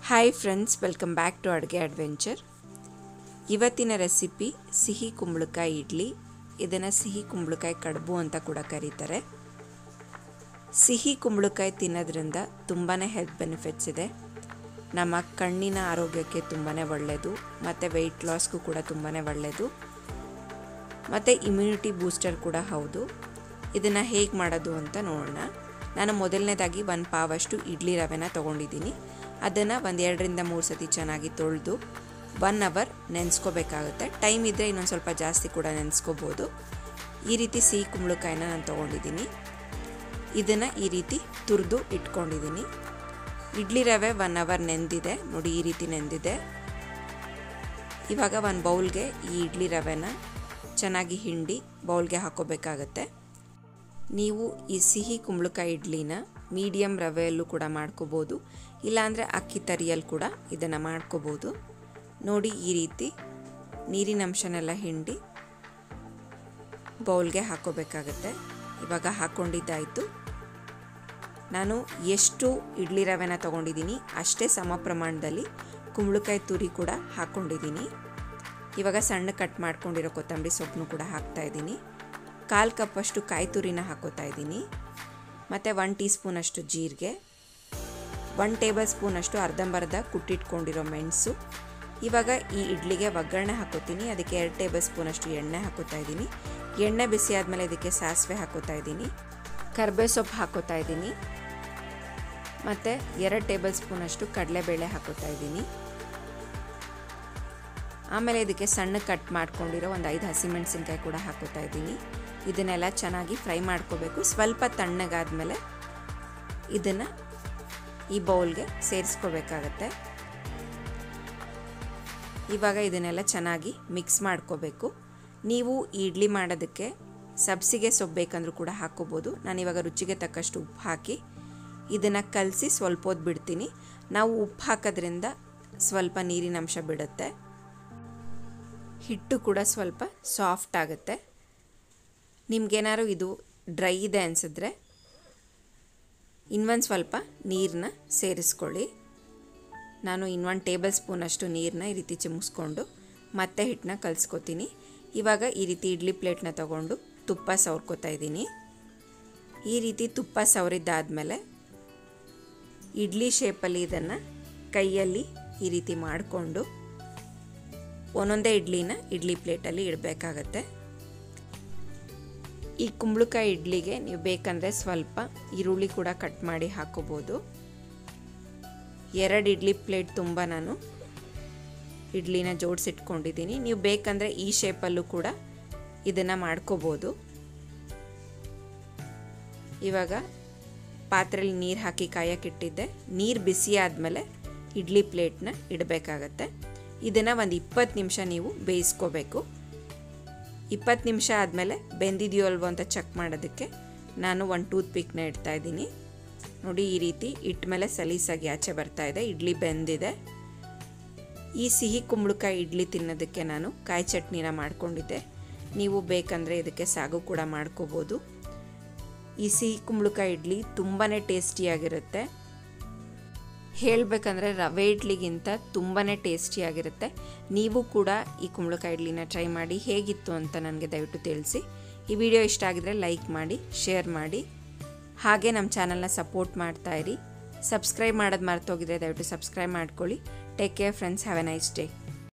hi friends welcome back to ಅಡುಗೆ adventure ಇವತ್ತಿನ recipe ಸಿಹಿ ಕುಂಬಳಕಾಯಿ ಇಡ್ಲಿ ಇದನ್ನು ಸಿಹಿ ಕುಂಬಳಕಾಯಿ ಕಡುಬು ಅಂತ ಕೂಡ ಕರೀತಾರೆ ಸಿಹಿ ಕುಂಬಳಕಾಯಿ ತಿನ್ನೋದ್ರಿಂದ ತುಂಬಾ ಹೆಲ್ತ್ ಬೆನಿಫಿಟ್ಸ್ ಇದೆ ನಮ್ಮ ಕಣ್ಣಿನ ಆರೋಗ್ಯಕ್ಕೆ ತುಂಬಾ ಒಳ್ಳೆಯದು ಮತ್ತು ವೆಯ್ಟ್ ಲಾಸ್ಗೂ ಕೂಡ ತುಂಬಾ ಒಳ್ಳೆಯದು ಮತ್ತು ಇಮ್ಯುನಿಟಿ ಬೂಸ್ಟರ್ ಕೂಡ ಹೌದು ಇದನ್ನು ಹೇಗೆ ಮಾಡೋದು ಅಂತ ನೋಡೋಣ ನಾನು ಮೊದಲನೇದಾಗಿ ಒಂದು ಪಾವಷ್ಟು ಇಡ್ಲಿ ರವೆನ ತೊಗೊಂಡಿದ್ದೀನಿ ಅದನ್ನು ಒಂದು ಎರಡರಿಂದ ಮೂರು ಸತಿ ಚೆನ್ನಾಗಿ ತೊಳೆದು ಒನ್ ಅವರ್ ನೆನೆಸ್ಕೋಬೇಕಾಗುತ್ತೆ ಟೈಮ್ ಇದ್ದರೆ ಇನ್ನೊಂದು ಸ್ವಲ್ಪ ಜಾಸ್ತಿ ಕೂಡ ನೆನೆಸ್ಕೋಬೋದು ಈ ರೀತಿ ಸಿಹಿ ಕುಂಬಳಕಾಯಿನ ನಾನು ತೊಗೊಂಡಿದ್ದೀನಿ ಇದನ್ನು ಈ ರೀತಿ ತುರಿದು ಇಟ್ಕೊಂಡಿದ್ದೀನಿ ಇಡ್ಲಿ ರವೆ ಒನ್ ಅವರ್ ನೆಂದಿದೆ ನೋಡಿ ಈ ರೀತಿ ನೆಂದಿದೆ ಇವಾಗ ಒಂದು ಬೌಲ್ಗೆ ಈ ಇಡ್ಲಿ ರವೆನ ಚೆನ್ನಾಗಿ ಹಿಂಡಿ ಬೌಲ್ಗೆ ಹಾಕೋಬೇಕಾಗತ್ತೆ ನೀವು ಈ ಸಿಹಿ ಕುಂಬಳಕಾಯಿ ಇಡ್ಲಿನ ಮೀಡಿಯಮ್ ರವೆಯಲ್ಲೂ ಕೂಡ ಮಾಡ್ಕೋಬೋದು ಇಲ್ಲಾಂದರೆ ಅಕ್ಕಿ ತರಿಯಲ್ಲಿ ಕೂಡ ಇದನ್ನು ಮಾಡ್ಕೋಬೋದು ನೋಡಿ ಈ ರೀತಿ ನೀರಿನ ಅಂಶನೆಲ್ಲ ಹಿಂಡಿ ಬೌಲ್ಗೆ ಹಾಕೋಬೇಕಾಗತ್ತೆ ಇವಾಗ ಹಾಕ್ಕೊಂಡಿದ್ದಾಯಿತು ನಾನು ಎಷ್ಟು ಇಡ್ಲಿ ರವೆನ ತೊಗೊಂಡಿದ್ದೀನಿ ಅಷ್ಟೇ ಸಮ ಪ್ರಮಾಣದಲ್ಲಿ ಕುಂಬಳಕಾಯಿ ತುರಿ ಕೂಡ ಹಾಕ್ಕೊಂಡಿದ್ದೀನಿ ಇವಾಗ ಸಣ್ಣ ಕಟ್ ಮಾಡ್ಕೊಂಡಿರೋ ಕೊತ್ತಂಬರಿ ಸೊಪ್ಪನ್ನು ಕೂಡ ಹಾಕ್ತಾ ಇದ್ದೀನಿ ಕಾಲು ಕಪ್ಪಷ್ಟು ಕಾಯಿ ತುರಿನ ಹಾಕೋತಾ ಇದ್ದೀನಿ ಮತ್ತು ಒನ್ ಟೀ ಸ್ಪೂನಷ್ಟು ಜೀರಿಗೆ ಒನ್ ಟೇಬಲ್ ಸ್ಪೂನಷ್ಟು ಅರ್ಧಂಬರ್ಧ ಕುಟ್ಟಿಟ್ಕೊಂಡಿರೋ ಮೆಣಸು ಇವಾಗ ಈ ಇಡ್ಲಿಗೆ ಒಗ್ಗರಣೆ ಹಾಕೋತೀನಿ ಅದಕ್ಕೆ ಎರಡು ಟೇಬಲ್ ಸ್ಪೂನಷ್ಟು ಎಣ್ಣೆ ಹಾಕೋತಾ ಇದ್ದೀನಿ ಎಣ್ಣೆ ಬಿಸಿ ಆದಮೇಲೆ ಇದಕ್ಕೆ ಸಾಸಿವೆ ಹಾಕೋತಾ ಇದ್ದೀನಿ ಕರ್ಬೇ ಸೊಪ್ಪು ಹಾಕೋತಾ ಇದ್ದೀನಿ ಮತ್ತು ಎರಡು ಟೇಬಲ್ ಸ್ಪೂನಷ್ಟು ಕಡಲೆಬೇಳೆ ಹಾಕೋತಾ ಇದ್ದೀನಿ ಆಮೇಲೆ ಇದಕ್ಕೆ ಸಣ್ಣ ಕಟ್ ಮಾಡ್ಕೊಂಡಿರೋ ಒಂದು ಐದು ಹಸಿಮೆಣಸಿನ್ಕಾಯಿ ಕೂಡ ಹಾಕೋತಾ ಇದ್ದೀನಿ ಇದನ್ನೆಲ್ಲ ಚೆನ್ನಾಗಿ ಫ್ರೈ ಮಾಡ್ಕೋಬೇಕು ಸ್ವಲ್ಪ ತಣ್ಣಗಾದ್ಮೇಲೆ ಇದನ್ನು ಈ ಬೌಲ್ಗೆ ಸೇರಿಸ್ಕೋಬೇಕಾಗತ್ತೆ ಇವಾಗ ಇದನ್ನೆಲ್ಲ ಚೆನ್ನಾಗಿ ಮಿಕ್ಸ್ ಮಾಡ್ಕೋಬೇಕು ನೀವು ಇಡ್ಲಿ ಮಾಡೋದಕ್ಕೆ ಸಬ್ಸಿಗೆ ಸೊಪ್ಪು ಬೇಕಂದ್ರೂ ಕೂಡ ಹಾಕ್ಕೋಬೋದು ನಾನಿವಾಗ ರುಚಿಗೆ ತಕ್ಕಷ್ಟು ಉಪ್ಪು ಹಾಕಿ ಇದನ್ನು ಕಲಸಿ ಸ್ವಲ್ಪ ಹೊತ್ತು ಬಿಡ್ತೀನಿ ನಾವು ಉಪ್ಪು ಹಾಕೋದ್ರಿಂದ ಸ್ವಲ್ಪ ನೀರಿನ ಅಂಶ ಬಿಡುತ್ತೆ ಹಿಟ್ಟು ಕೂಡ ಸ್ವಲ್ಪ ಸಾಫ್ಟ್ ಆಗುತ್ತೆ ನಿಮ್ಗೇನಾದ್ರು ಇದು ಡ್ರೈ ಇದೆ ಅನಿಸಿದ್ರೆ ಇನ್ನೊಂದು ಸ್ವಲ್ಪ ನೀರನ್ನ ಸೇರಿಸ್ಕೊಳ್ಳಿ ನಾನು ಇನ್ನೊಂದು ಟೇಬಲ್ ಸ್ಪೂನಷ್ಟು ನೀರನ್ನ ಈ ರೀತಿ ಚಿಮ್ಮಿಸ್ಕೊಂಡು ಮತ್ತೆ ಹಿಟ್ಟನ್ನ ಕಲಿಸ್ಕೊತೀನಿ ಇವಾಗ ಈ ರೀತಿ ಇಡ್ಲಿ ಪ್ಲೇಟ್ನ ತಗೊಂಡು ತುಪ್ಪ ಸವರ್ಕೋತಾ ಇದ್ದೀನಿ ಈ ರೀತಿ ತುಪ್ಪ ಸವರಿದ್ದಾದಮೇಲೆ ಇಡ್ಲಿ ಶೇಪಲ್ಲಿ ಇದನ್ನು ಕೈಯಲ್ಲಿ ಈ ರೀತಿ ಮಾಡಿಕೊಂಡು ಒಂದೊಂದೇ ಇಡ್ಲಿನ ಇಡ್ಲಿ ಪ್ಲೇಟಲ್ಲಿ ಇಡಬೇಕಾಗತ್ತೆ ಈ ಕುಂಬಳಕಾಯಿ ಇಡ್ಲಿಗೆ ನೀವು ಬೇಕಂದರೆ ಸ್ವಲ್ಪ ಈರುಳ್ಳಿ ಕೂಡ ಕಟ್ ಮಾಡಿ ಹಾಕೋಬೋದು ಎರಡು ಇಡ್ಲಿ ಪ್ಲೇಟ್ ತುಂಬ ನಾನು ಇಡ್ಲಿನ ಜೋಡಿಸಿಟ್ಕೊಂಡಿದ್ದೀನಿ ನೀವು ಬೇಕಂದರೆ ಈ ಶೇಪಲ್ಲೂ ಕೂಡ ಇದನ್ನು ಮಾಡ್ಕೋಬೋದು ಇವಾಗ ಪಾತ್ರೆಯಲ್ಲಿ ನೀರು ಹಾಕಿ ಕಾಯಕ್ಕಿಟ್ಟಿದ್ದೆ ನೀರು ಬಿಸಿ ಆದಮೇಲೆ ಇಡ್ಲಿ ಪ್ಲೇಟ್ನ ಇಡಬೇಕಾಗತ್ತೆ ಇದನ್ನು ಒಂದು ಇಪ್ಪತ್ತು ನಿಮಿಷ ನೀವು ಬೇಯಿಸ್ಕೋಬೇಕು ಇಪ್ಪತ್ತು ನಿಮಿಷ ಆದಮೇಲೆ ಬೆಂದಿದೆಯೋ ಅಲ್ವೋ ಅಂತ ಚೆಕ್ ಮಾಡೋದಕ್ಕೆ ನಾನು ಒಂದು ಟೂತ್ ಪಿಕ್ನ ಇಡ್ತಾ ಇದ್ದೀನಿ ನೋಡಿ ಈ ರೀತಿ ಇಟ್ಟ ಮೇಲೆ ಸಲೀಸಾಗಿ ಆಚೆ ಬರ್ತಾ ಇದೆ ಇಡ್ಲಿ ಬೆಂದಿದೆ ಈ ಸಿಹಿ ಕುಂಬಳಕಾಯಿ ಇಡ್ಲಿ ತಿನ್ನೋದಕ್ಕೆ ನಾನು ಕಾಯಿ ಚಟ್ನಿನ ಮಾಡ್ಕೊಂಡಿದ್ದೆ ನೀವು ಬೇಕಂದರೆ ಇದಕ್ಕೆ ಸಾಗು ಕೂಡ ಮಾಡ್ಕೋಬೋದು ಈ ಸಿಹಿ ಕುಂಬಳಕಾಯಿ ಇಡ್ಲಿ ತುಂಬಾ ಟೇಸ್ಟಿಯಾಗಿರುತ್ತೆ ಹೇಳಬೇಕಂದ್ರೆ ರವೆ ಇಡ್ಲಿಗಿಂತ ತುಂಬಾ ಟೇಸ್ಟಿಯಾಗಿರುತ್ತೆ ನೀವು ಕೂಡ ಈ ಕುಂಬಳಕಾಯಿ ಇಡ್ಲಿನ ಟ್ರೈ ಮಾಡಿ ಹೇಗಿತ್ತು ಅಂತ ನನಗೆ ದಯವಿಟ್ಟು ತಿಳಿಸಿ ಈ ವಿಡಿಯೋ ಇಷ್ಟ ಆಗಿದ್ರೆ ಲೈಕ್ ಮಾಡಿ ಶೇರ್ ಮಾಡಿ ಹಾಗೆ ನಮ್ಮ ಚಾನಲ್ನ ಸಪೋರ್ಟ್ ಮಾಡ್ತಾ ಇರಿ ಸಬ್ಸ್ಕ್ರೈಬ್ ಮಾಡೋದು ಮರ್ತೋಗಿದ್ರೆ ದಯವಿಟ್ಟು ಸಬ್ಸ್ಕ್ರೈಬ್ ಮಾಡ್ಕೊಳ್ಳಿ take care friends have a nice day